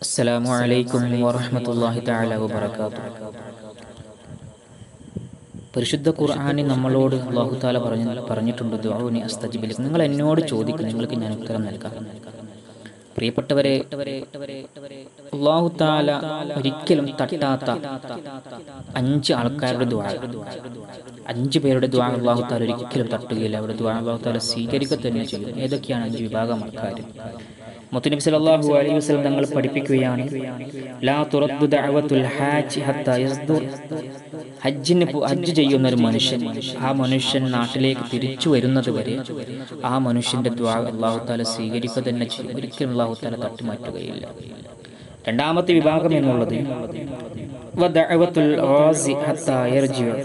അസ്സലാമു അലൈക്കും വറഹ്മത്തുള്ളാഹി തആല വബറകാതുഹു പരിശുദ്ധ ഖുർആനിൽ നമ്മളോട് അല്ലാഹു തആല പറഞ്ഞു പറഞ്ഞിട്ടുണ്ട് ദുആനി അസ്തജിബ് ലക്കും നിങ്ങൾ എന്നോട് ചോദിക്കും നിങ്ങൾക്ക് ഞാൻ ഉത്തരം നൽകാം പ്രിയപ്പെട്ടവരെ അല്ലാഹു തആല ഒരിക്കലും തട്ടാത്ത അഞ്ച് ആൾക്കാരുടെ ദുആ അഞ്ച് പേരുടെ ദുആ അല്ലാഹു തആല ഒരിക്കലും തട്ടുകയില്ല അവരുടെ ദുആ അല്ലാഹു തആല സ്വീകരിക്കുക തന്നെ ചെയ്യും ഏതൊക്കെയാണ് അഞ്ച് വിഭാഗം ആൾക്കാർ മുത്തുനബി സല്ലല്ലാഹു അലൈഹി വസല്ലം തങ്ങൾ പഠിപ്പിക്കുകയാണ് ലാ തുറദ്ദു ദഅവത്തുൽ ഹാജ് ഹത്താ യസ്ദുർ ഹജ്ജിന് പോ- ഹജ്ജ് ചെയ്യുന്ന ഒരു മനുഷ്യൻ ആ മനുഷ്യൻ നാട്ടിലേക്ക് തിരിച്ചു വരുന്നത് വരെ ആ മനുഷ്യന്റെ ദ്വാ അള്ളാഹു താല സ്വീകരിക്കുക തന്നെ ചെയ്യും ഒരിക്കലും അള്ളാഹു താല തട്ടിമാറ്റുകയില്ല രണ്ടാമത്തെ വിഭാഗം എന്നുള്ളത് വദഅവത്തുൽ ഗാസി ഹത്താ യർജിഉ.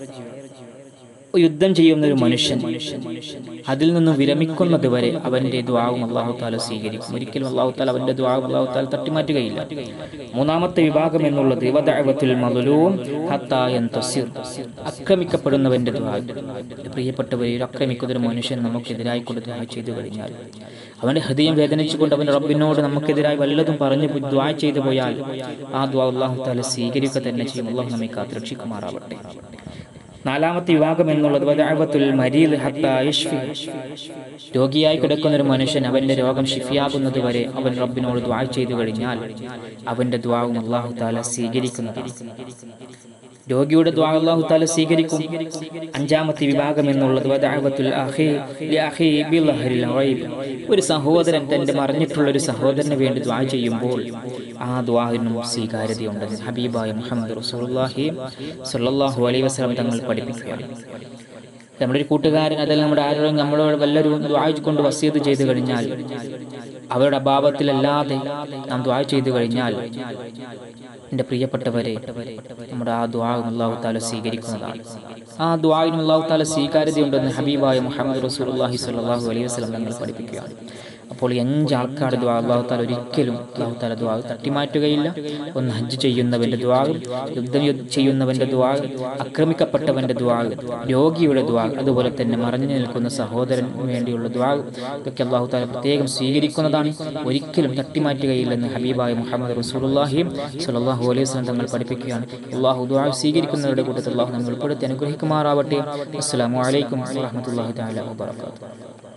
യുദ്ധം ചെയ്യുന്ന ഒരു മനുഷ്യൻ അതിൽ നിന്ന് വിരമിക്കുന്നത് വരെ അവന്റെ ദ്വാവും അള്ളാഹു താല സ്വീകരിക്കും ഒരിക്കലും അള്ളാഹു താല അവന്റെ ദ്വാവും അള്ളാഹു താല തട്ടിമാറ്റുകയില്ല മൂന്നാമത്തെ വിഭാഗം എന്നുള്ളത് വദഅവത്തുൽ മദ്ലൂം ഹത്താ യന്തസിർ. ആക്രമിക്കപ്പെടുന്നവന്റെ ദ്വാ പ്രിയപ്പെട്ടവരെ ഒരു ആക്രമിക്കുന്ന ഒരു മനുഷ്യൻ നമുക്കെതിരായി കൊണ്ട് ദ്വാ ചെയ്തു കഴിഞ്ഞാൽ അവന്റെ ഹൃദയം വേദനിച്ചുകൊണ്ട് അവന്റെ റബ്ബിനോട് നമുക്കെതിരായി വല്ലതും പറഞ്ഞ് ദ്വാ ചെയ്തു പോയാൽ ആ ദ്വാ അള്ളാഹു താല സ്വീകരിക്കുക തന്നെ ചെയ്യും അള്ളാഹു നമ്മെ കാത്തുരക്ഷിക്കുമാറാവട്ടെ നാലാമത്തെ വിഭാഗം എന്നുള്ളത് വദഅവത്തുൽ മരീദ് ഹത്താ യശ്ഫി. രോഗിയായി കിടക്കുന്ന ഒരു മനുഷ്യൻ അവന്റെ രോഗം ഷിഫിയാകുന്നത് വരെ അവൻ റബ്ബിനോട് ദ്വാ ചെയ്തു കഴിഞ്ഞാൽ അവന്റെ ദ്വാവും അള്ളാഹു താല സ്വീകരിക്കുന്നതാണ് രോഗിയുടെ ദ്വാ അള്ളാഹു താല സ്വീകരിക്കും അഞ്ചാമത്തെ വിഭാഗം എന്നുള്ളത് വദഅവത്തുൽ അഖി ലിഅഖി ബിളഹരിൽ ഗൈബ്. ഒരു സഹോദരൻ തന്റെ മറിഞ്ഞിട്ടുള്ള ഒരു സഹോദരന് വേണ്ടി ദ്വാ ചെയ്യുമ്പോൾ ആ ദ്വാഹിനും സ്വീകാര്യതയുണ്ടെന്ന് ഹബീബായ മുഹമ്മദ് റസൂലുള്ളാഹി സ്വല്ലല്ലാഹു അലൈഹി വസല്ലം തങ്ങൾ പഠിപ്പിക്കുകയാണ് നമ്മുടെ ഒരു കൂട്ടുകാരൻ അതിൽ നമ്മുടെ ആരോടും നമ്മളോട് വല്ലവരും ദ്വാ കൊണ്ട് വസീത് ചെയ്തു കഴിഞ്ഞാൽ അവരുടെ അഭാവത്തിലല്ലാതെ നാം ദ്വാ ചെയ്തു കഴിഞ്ഞാൽ എൻ്റെ പ്രിയപ്പെട്ടവരെ നമ്മുടെ ആ ദ്വാ അള്ളാഹു താല സ്വീകരിക്കുന്നതാണ് ആ ദ്വാവിനും അള്ളാഹു താല സ്വീകാര്യതയുണ്ടെന്ന് ഹബീബായ മുഹമ്മദ് റസൂലുള്ളാഹി സ്വല്ലല്ലാഹു അലൈഹി വസല്ലം തങ്ങൾ പഠിപ്പിക്കുകയാണ് അപ്പോൾ ഈ അഞ്ച് ആൾക്കാരുടെ ദ്വാ അള്ളാഹു താല ഒരിക്കലും അള്ളാഹു താല ദ്വാ തട്ടിമാറ്റുകയില്ല ഒന്ന് ഹജ്ജ് ചെയ്യുന്നവന്റെ ദ്വാവും യുദ്ധം യുദ്ധ- ചെയ്യുന്നവന്റെ ദ്വാവും ആക്രമിക്കപ്പെട്ടവന്റെ ദ്വാവും രോഗിയുടെ ദ്വാ അതുപോലെ തന്നെ മറഞ്ഞു നിൽക്കുന്ന സഹോദരന് വേണ്ടിയുള്ള ദ്വാവും ഇതൊക്കെ അള്ളാഹു താല പ്രത്യേകം സ്വീകരിക്കുന്നതാണ് ഒരിക്കലും തട്ടിമാറ്റുകയില്ലെന്ന് ഹബീബായ മുഹമ്മദ് റസൂലുള്ളാഹി സ്വല്ലല്ലാഹു അലൈഹി വസല്ലം തങ്ങൾ പഠിപ്പിക്കുകയാണ് അള്ളാഹു ദ്വാ സ്വീകരിക്കുന്നവരുടെ കൂട്ടത്തിൽ അള്ളാഹു നമ്മൾ ഉൾപ്പെടുത്തി അനുഗ്രഹിക്കുമാറാവട്ടെ അസ്സലാമു അലൈക്കും വറഹ്മത്തുള്ളാഹി തആല വബറകാതുഹു